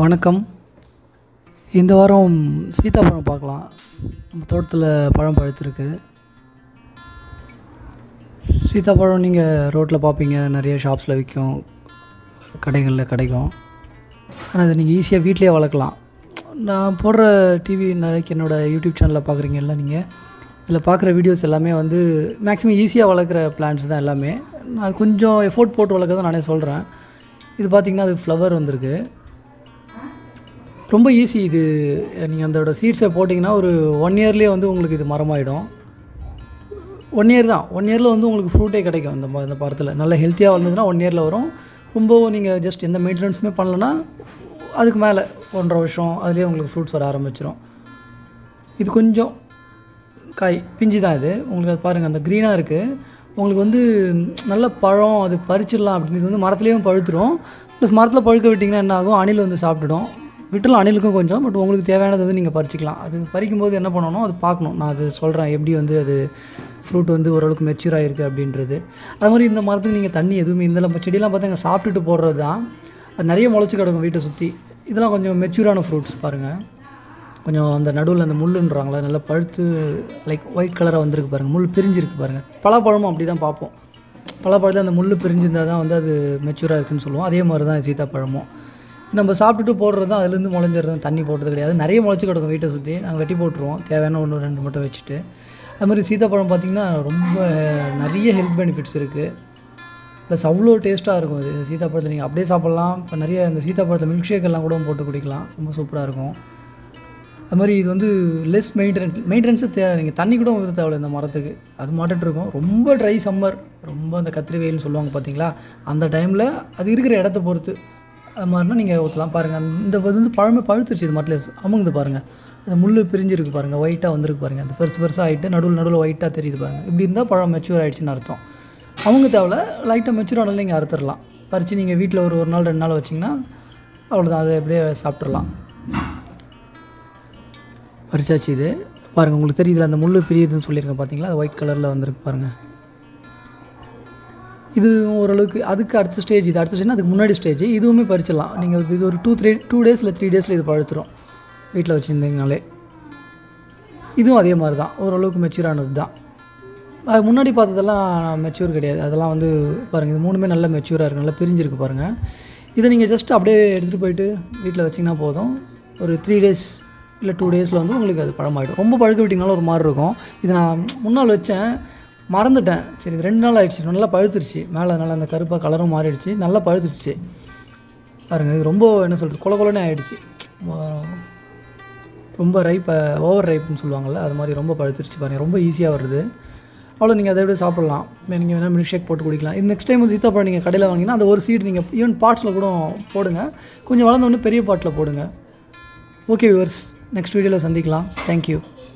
வணக்கம் இந்த வாரம் சீதாப்பழம் பார்க்கலாம் நம்ம தோட்டத்தில் பழம் பழுத்திருக்கு சீதாப்பழம் நீங்கள் ரோட்டில் பார்ப்பீங்க நிறைய ஷாப்ஸில் விற்கும் கடைகளில் கிடைக்கும் ஆனால் அதை நீங்கள் ஈஸியாக வீட்டிலேயே வளர்க்கலாம் நான் போடுற டிவி நாளைக்கு என்னோடய யூடியூப் சேனலில் பார்க்குறீங்கல்ல நீங்கள் இதில் பார்க்குற வீடியோஸ் எல்லாமே வந்து மேக்ஸிமம் ஈஸியாக வளர்க்குற பிளான்ஸ் தான் எல்லாமே நான் கொஞ்சம் எஃபோர்ட் போட்டு வளர்க்க தான் நானே சொல்கிறேன் இது பார்த்திங்கன்னா அது ஃப்ளவர் வந்திருக்கு ரொம்ப ஈஸி இது நீங்கள் அதோட சீட்ஸை போட்டிங்கன்னா ஒரு ஒன் இயர்லேயே வந்து உங்களுக்கு இது மரமாயிடும் ஒன் இயர் தான் ஒன் இயரில் வந்து உங்களுக்கு ஃப்ரூட்டே கிடைக்கும் இந்த ம- இந்த பழத்தில் நல்ல ஹெல்த்தியாக வளர்ந்ததுன்னா ஒன் இயரில் வரும் ரொம்ப நீங்கள் ஜஸ்ட் எந்த மெயின்டெனன்ஸுமே பண்ணலன்னா அதுக்கு மேலே ஒன்றரை வருஷம் அதுலேயே உங்களுக்கு ஃப்ரூட்ஸ் வர ஆரம்பிச்சிடும் இது கொஞ்சம் காய் பிஞ்சு தான் இது உங்களுக்கு அது பாருங்கள் அந்த க்ரீனாக இருக்குது உங்களுக்கு வந்து நல்ல பழம் அது பறிச்சிடலாம் அப்படின்னு இது வந்து மரத்துலேயும் பழுத்துடும் ப்ளஸ் மரத்தில் பழுக்க விட்டிங்கன்னா என்ன ஆகும் அணில் வந்து சாப்பிட்டுடும் விட்டுலாம் அணிலுக்கும் கொஞ்சம் பட் உங்களுக்கு தேவையானது வந்து நீங்கள் பறிச்சிக்கலாம் அது பறிக்கும்போது என்ன பண்ணணும் அது பார்க்கணும் நான் அது சொல்கிறேன் எப்படி வந்து அது ஃப்ரூட் வந்து ஓரளவுக்கு மெச்சூர் ஆகிருக்கு அப்படின்றது அது மாதிரி இந்த மரத்துக்கு நீங்கள் தண்ணி எதுவுமே இந்த நம்ம செடியெல்லாம் பார்த்தா சாப்பிட்டுட்டு போடுறது தான் அது நிறைய முளைச்சி கிடக்கும் வீட்டை சுற்றி இதெல்லாம் கொஞ்சம் மெச்சூரான ஃப்ரூட்ஸ் பாருங்கள் கொஞ்சம் அந்த நடுவில் அந்த முள்ளுன்றாங்களே நல்லா பழுத்து லைக் ஒயிட் கலராக வந்திருக்கு பாருங்கள் முள் பிரிஞ்சிருக்கு பாருங்கள் பலாப்பழமும் அப்படி தான் பார்ப்போம் பலாப்பழத்தில் அந்த முள் பிரிஞ்சிருந்தால் தான் வந்து அது மெச்சூராக இருக்குன்னு சொல்லுவோம் அதே மாதிரி தான் சீத்தாப்பழமும் நம்ம சாப்பிட்டுட்டு போடுறது தான் அதுலேருந்து முளைஞ்சிடுறது தண்ணி போட்டது கிடையாது நிறைய முளைச்சி கிடக்கும் வீட்டை சுற்றி நாங்கள் வெட்டி போட்டுருவோம் தேவையான ஒன்று ரெண்டு மட்டும் வச்சுட்டு அது மாதிரி சீத்தாப்பழம் பார்த்திங்கன்னா ரொம்ப நிறைய ஹெல்த் பெனிஃபிட்ஸ் இருக்குது ப்ளஸ் அவ்வளோ டேஸ்ட்டாக இருக்கும் இது சீத்தாப்பழத்தை நீங்கள் அப்படியே சாப்பிட்லாம் இப்போ நிறைய இந்த சீத்தாப்பழத்தை மில்க் ஷேக் எல்லாம் கூட போட்டு குடிக்கலாம் ரொம்ப சூப்பராக இருக்கும் அது மாதிரி இது வந்து லெஸ் மெயின்டெனன்ஸ் மெயின்டெனன்ஸு தேவை நீங்கள் தண்ணி கூட ஊற்ற தேவையில்ல இந்த மரத்துக்கு அது மாட்டுட்டு இருக்கும் ரொம்ப ட்ரை சம்மர் ரொம்ப அந்த கத்திரி வெயில்னு சொல்லுவாங்க பார்த்தீங்களா அந்த டைமில் அது இருக்கிற இடத்த பொறுத்து அது மாதிரினா நீங்கள் ஊற்றலாம் பாருங்கள் இந்த இது வந்து பழமே பழுத்துருச்சு இது மரத்தில் அமுங்குது பாருங்கள் அந்த முள் பிரிஞ்சிருக்கு பாருங்கள் ஒயிட்டாக வந்திருக்கு பாருங்கள் அந்த பெருசு பெருசாக ஆகிட்டு நடுவில் நடுவில் ஒயிட்டாக தெரியுது பாருங்கள் இப்படி இருந்தால் பழம் மெச்சூர் ஆகிடுச்சின்னு அர்த்தம் அவங்க தேவையில்ல லைட்டாக மெச்சூர் ஆனாலும் நீங்கள் அறுத்துடலாம் பறித்து நீங்கள் வீட்டில் ஒரு ஒரு நாள் ரெண்டு நாள் வச்சிங்கன்னா அவ்வளோதான் அதை அப்படியே சாப்பிட்றலாம் பறிச்சாச்சு இது பாருங்கள் உங்களுக்கு தெரியுதுல அந்த முள் பிரியுதுன்னு சொல்லியிருக்கேன் பார்த்தீங்களா அது ஒயிட் கலரில் வந்திருக்கு பாருங்கள் இது ஓரளவுக்கு அதுக்கு அடுத்த ஸ்டேஜ் இது அடுத்த ஸ்டேஜ் அதுக்கு முன்னாடி ஸ்டேஜ் இதுவுமே பறிச்சிடலாம் நீங்கள் இது ஒரு டூ த்ரீ டூ டேஸில் த்ரீ டேஸில் இது பழுத்துரும் வீட்டில் வச்சுருந்தீங்கனாலே இதுவும் அதே மாதிரி தான் ஓரளவுக்கு மெச்சூர் ஆனது தான் அது முன்னாடி பார்த்ததெல்லாம் மெச்சூர் கிடையாது அதெல்லாம் வந்து பாருங்கள் இது மூணுமே நல்ல மெச்சூராக இருக்குது நல்லா பிரிஞ்சிருக்கு பாருங்கள் இதை நீங்கள் ஜஸ்ட் அப்படியே எடுத்துகிட்டு போயிட்டு வீட்டில் வச்சிங்கன்னா போதும் ஒரு த்ரீ டேஸ் இல்லை டூ டேஸில் வந்து உங்களுக்கு அது பழமாயிடும் ரொம்ப பழுக்க விட்டிங்கனாலும் ஒரு மாதிரி இருக்கும் இது நான் முன்னால் வச்சேன் மறந்துட்டேன் சரி இது ரெண்டு நாள் ஆயிடுச்சு நல்லா பழுத்துருச்சு மேலே நல்லா அந்த கருப்பாக கலரும் மாறிடுச்சு நல்லா பழுத்துருச்சு பாருங்கள் இது ரொம்ப என்ன சொல்கிறது கொல கொலனே ஆயிடுச்சு ரொம்ப ரைப் ஓவர் ரைப்னு சொல்லுவாங்கள்ல அது மாதிரி ரொம்ப பழுத்துருச்சு பாருங்கள் ரொம்ப ஈஸியாக வருது அவ்வளோ நீங்கள் அதை விட சாப்பிட்லாம் நீங்கள் வேணால் மில்க் ஷேக் போட்டு குடிக்கலாம் இது நெக்ஸ்ட் டைம் வந்து சீத்தாப்பழம் நீங்கள் கடையில் வாங்கினா அந்த ஒரு சீட் நீங்கள் ஈவன் பாட்ஸில் கூட போடுங்க கொஞ்சம் வளர்ந்த உடனே பெரிய பாட்டில் போடுங்க ஓகே விவர்ஸ் நெக்ஸ்ட் வீடியோவில் சந்திக்கலாம் தேங்க்யூ